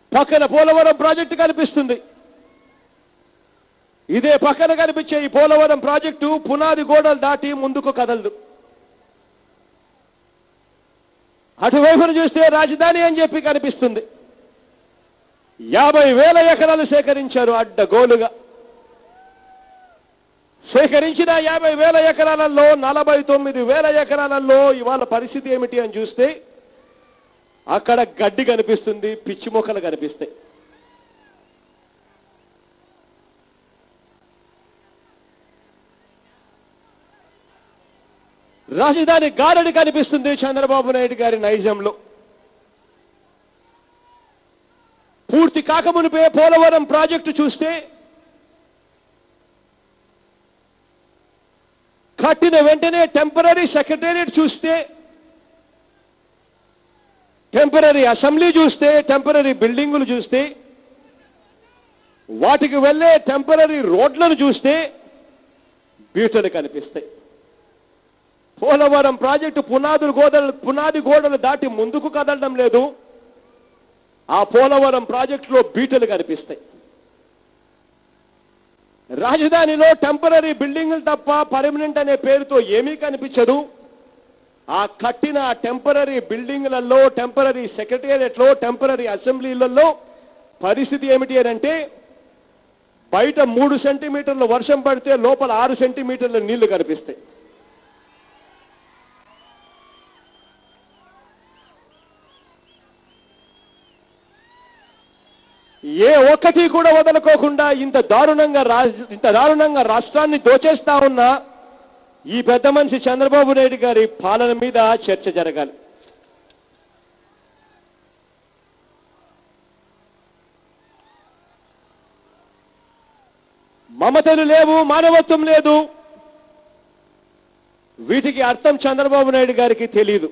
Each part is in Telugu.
పక్కన పోలవరం ప్రాజెక్టు కనిపిస్తుంది ఇదే పక్కన కనిపించే ఈ పోలవరం ప్రాజెక్టు పునాది గోడలు దాటి ముందుకు కదలదు అటువైపున చూస్తే రాజధాని అని చెప్పి కనిపిస్తుంది యాభై వేల ఎకరాలు సేకరించారు అడ్డగోలుగా సేకరించిన యాభై వేల ఎకరాలలో నలభై తొమ్మిది వేల ఎకరాలలో ఇవాళ పరిస్థితి ఏమిటి అని చూస్తే అక్కడ గడ్డి కనిపిస్తుంది పిచ్చి మొక్కలు కనిపిస్తాయి రాజధాని గారడి కనిపిస్తుంది చంద్రబాబు నాయుడు గారి నైజంలో పూర్తి కాకమునిపే పోలవరం ప్రాజెక్టు చూస్తే కట్టిన వెంటనే టెంపరీ సెక్రటేరియట్ చూస్తే టెంపరీ అసెంబ్లీ చూస్తే టెంపరీ బిల్డింగులు చూస్తే వాటికి వెళ్ళే టెంపరీ రోడ్లను చూస్తే బీటలు కనిపిస్తాయి పోలవరం ప్రాజెక్టు పునాదులు గోడలు పునాది గోడలు దాటి ముందుకు కదలడం లేదు ఆ పోలవరం ప్రాజెక్టులో బీటలు కనిపిస్తాయి రాజధానిలో టెంపరీ బిల్డింగులు తప్ప పర్మనెంట్ అనే పేరుతో ఏమీ కనిపించదు ఆ కట్టిన టెంపరీ బిల్డింగులలో టెంపరీ సెక్రటేరియట్లో టెంపరీ అసెంబ్లీలలో పరిస్థితి ఏమిటి అని అంటే బయట మూడు సెంటీమీటర్ల వర్షం పడితే లోపల ఆరు సెంటీమీటర్ల నీళ్లు కనిపిస్తాయి ఏ ఒక్కటి కూడా వదలుకోకుండా ఇంత దారుణంగా రాజ్- ఇంత దారుణంగా రాష్ట్రాన్ని దోచేస్తా ఉన్న ఈ పెద్ద మనిషి చంద్రబాబు నాయుడు గారి పాలన మీద చర్చ జరగాలి మమతలు లేవు మానవత్వం లేదు వీటికి అర్థం చంద్రబాబు నాయుడు గారికి తెలియదు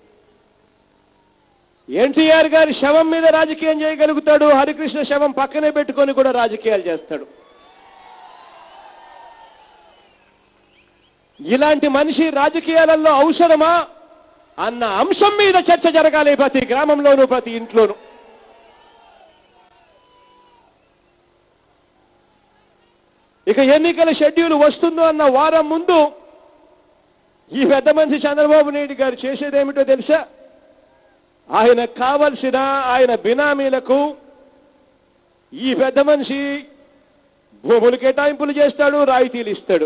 ఎన్టీఆర్ గారి శవం మీద రాజకీయం చేయగలుగుతాడు హరికృష్ణ శవం పక్కనే పెట్టుకొని కూడా రాజకీయాలు చేస్తాడు ఇలాంటి మనిషి రాజకీయాలలో అవసరమా అన్న అంశం మీద చర్చ జరగాలి ప్రతి గ్రామంలోనూ ప్రతి ఇంట్లోనూ ఇక ఎన్నికల షెడ్యూల్ వస్తుందో అన్న వారం ముందు ఈ పెద్ద మనిషి చంద్రబాబు నాయుడు గారు చేసేదేమిటో తెలుసా ఆయన కావలసిన ఆయన బినామీలకు ఈ పెద్ద మనిషి భూములు కేటాయింపులు చేస్తాడు రాయితీలు ఇస్తాడు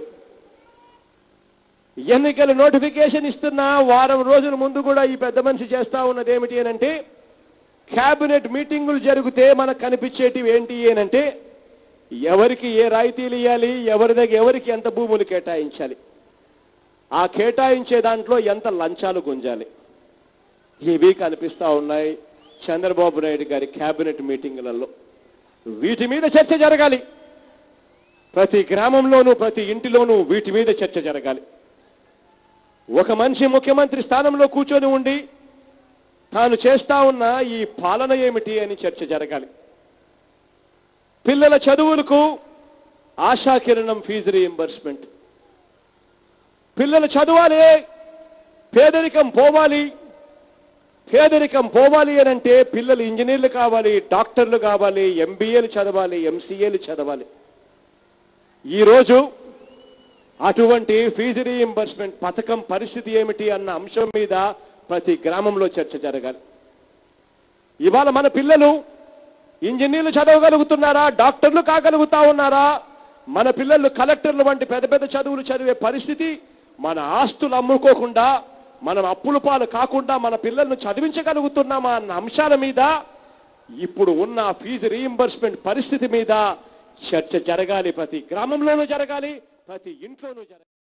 ఎన్నికల నోటిఫికేషన్ ఇస్తున్న వారం రోజుల ముందు కూడా ఈ పెద్ద మనిషి చేస్తా ఉన్నది ఏమిటి అనంటే క్యాబినెట్ మీటింగులు జరిగితే మనకు కనిపించేటివి ఏంటి అనంటే ఎవరికి ఏ రాయితీలు ఇవ్వాలి ఎవరి దగ్గర ఎవరికి ఎంత భూములు కేటాయించాలి ఆ కేటాయించే దాంట్లో ఎంత లంచాలు గుంజాలి ఇవి కనిపిస్తా ఉన్నాయి చంద్రబాబు నాయుడు గారి కేబినెట్ మీటింగులలో వీటి మీద చర్చ జరగాలి ప్రతి గ్రామంలోనూ ప్రతి ఇంటిలోనూ వీటి మీద చర్చ జరగాలి ఒక మనిషి ముఖ్యమంత్రి స్థానంలో కూర్చొని ఉండి తాను చేస్తా ఉన్న ఈ పాలన ఏమిటి అని చర్చ జరగాలి పిల్లల చదువులకు ఆశాకిరణం ఫీజు రీయింబర్స్మెంట్ పిల్లలు చదవాలి పేదరికం పోవాలి పేదరికం పోవాలి అని అంటే పిల్లలు ఇంజనీర్లు కావాలి డాక్టర్లు కావాలి ఎంబీఏలు చదవాలి ఎంసీఏలు చదవాలి ఈరోజు అటువంటి ఫీజు రీయింబర్స్మెంట్ పథకం పరిస్థితి ఏమిటి అన్న అంశం మీద ప్రతి గ్రామంలో చర్చ జరగాలి ఇవాళ మన పిల్లలు ఇంజనీర్లు చదవగలుగుతున్నారా డాక్టర్లు కాగలుగుతా ఉన్నారా మన పిల్లలు కలెక్టర్లు వంటి పెద్ద పెద్ద చదువులు చదివే పరిస్థితి మన ఆస్తులు అమ్ముకోకుండా మనం అప్పుల పాలు కాకుండా మన పిల్లలను చదివించగలుగుతున్నామా అన్న అంశాల మీద ఇప్పుడు ఉన్న ఫీజు రీయింబర్స్మెంట్ పరిస్థితి మీద చర్చ జరగాలి ప్రతి గ్రామంలోనూ జరగాలి ప్రతి ఇంట్లోనూ జరగాలి